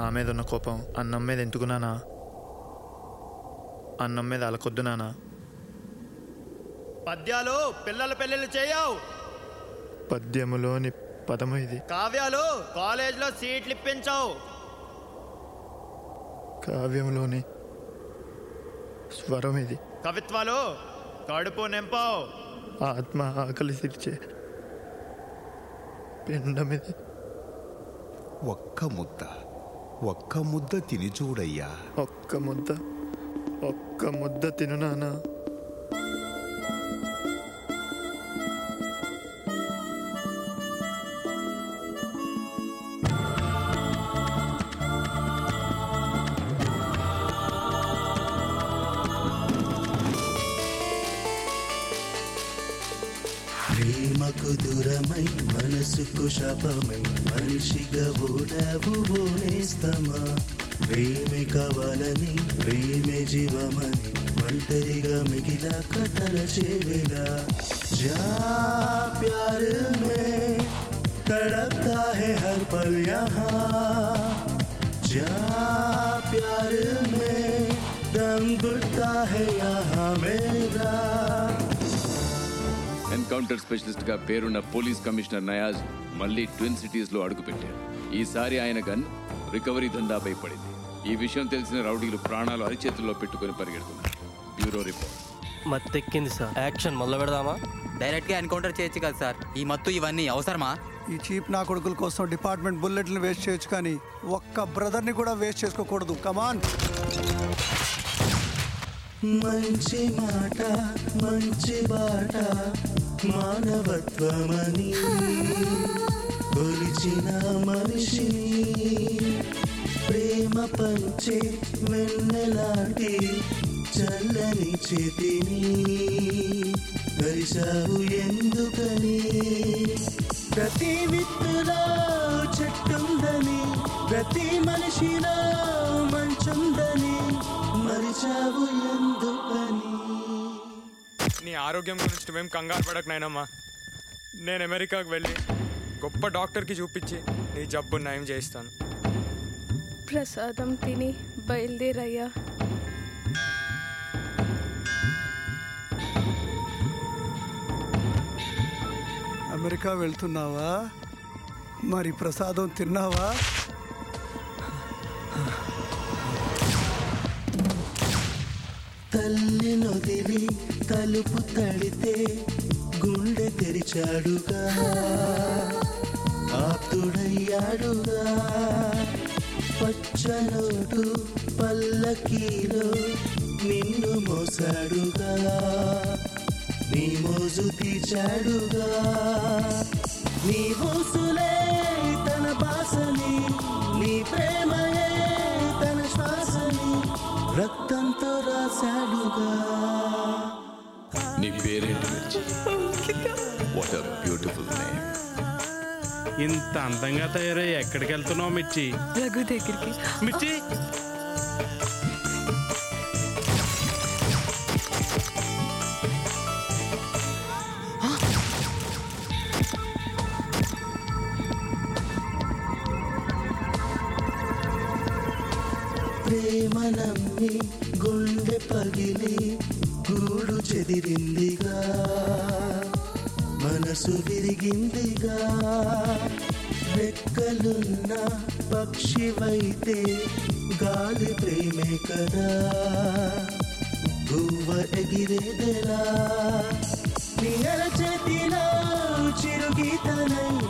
నా మీద ఉన్న కోపం అన్నం మీద ఎందుకున్నానా అన్నం మీద అలకొద్దు నానా పద్యాలు పిల్లల పెళ్ళిళ్ళు చేయవు పద్యములోని పదము ఇది కావ్యాలు కాలేజీలో సీట్లు ఇప్పించవు కావ్యంలోని స్వరం ఇది కవిత్వాలు కడుపు నింపవు ఆత్మ ఆకలి తీర్చే పిండం ఇది ఒక్క ముద్ద ఒక్క ముద్ద తిని చూడయ్యా ఒక్క ముద్ద ఒక్క ముద్ద తిను నానా ప్రేమకు దూరమై మనసుకు శాపమై మనిషిగా ఓడావు ఓనేస్తమా ప్రేమే కావాలని ప్రేమే జీవమని ఒంటరిగా మిగిలా కథల చేవేలా जा प्यार में तड़पता है हर पल यहाँ जा प्यार में दम घुटता है यहाँ मेरा ఎన్కౌంటర్ స్పెషలిస్ట్ గా పేరున్న పోలీస్ కమిషనర్ నయాజ్ మళ్ళీ ట్విన్ సిటీస్ లో అడుగుపెట్టారు ఈసారి ఆయన గన్ రికవరీ దందాపై పడింది ఈ విషయం తెలిసిన రౌడీలు ప్రాణాలు అరిచేతుల్లో పెట్టుకుని పరిగెడుతున్నారు బ్యూరో రిపోర్ట్ మత్తెక్కింది సార్ యాక్షన్ మొదలు పెడదామా డైరెక్ట్ గా ఎన్కౌంటర్ చేయొచ్చు కదా సార్ ఈ మత్తు ఇవన్నీ అవసరమా ఈ చీప్ నా కొడుకుల కోసం డిపార్ట్మెంట్ బుల్లెట్లను వేస్ట్ చేయొచ్చు కానీ ఒక్క బ్రదర్ని కూడా వేస్ట్ చేసుకోకూడదు కమాన్ మంచి మాట మంచి బాట మానవత్వమని కొలిచిన మనిషి ప్రేమ పంచే వెన్నెలాంటి చల్లని చేతిని కలిశావు ఎందుకని ప్రతి విత్తులో చెట్టుందని ప్రతి మనిషిలో మంచుందని మరిచావు ఎందుకని నీ ఆరోగ్యం గురించి నువ్వేం కంగారు పడకు నాయనమ్మా నేను అమెరికాకు వెళ్ళి గొప్ప డాక్టర్కి చూపించి నీ జబ్బు నయం చేయిస్తాను ప్రసాదం తిని బయలుదేరయ్యా అమెరికా వెళ్తున్నావా మరి ప్రసాదం తిన్నావా తల్లి నొదిలి తలుపు తడితే గుండె తెరిచాడుగా ఆప్తుడయ్యాడుగా పచ్చనోటు పల్లకీలో నిన్ను మోసాడుగా నీ మోజు తీర్చాడుగా నీ ఊసులే తన బాసని నీ ప్రేమయే తన శ్వాసని రక్తంతో రాశాడుగా నీ పేరేంటి మిర్చి వాట్ అ బ్యూటిఫుల్ నేమ్ ఇంత అందంగా తయారై ఎక్కడికి వెళ్తున్నావు మిర్చి రఘు దగ్గరికి మిర్చి ప్రేమ నమ్మి గుండె పగిలి గూడు చెదిరిందిగా మనసు విరిగిందిగా రెక్కలున్న పక్షివైతే గాలి ప్రేమే కదా గువ్వ ఎగిరేదెలా నీ చేతిలో చిరుగీతనై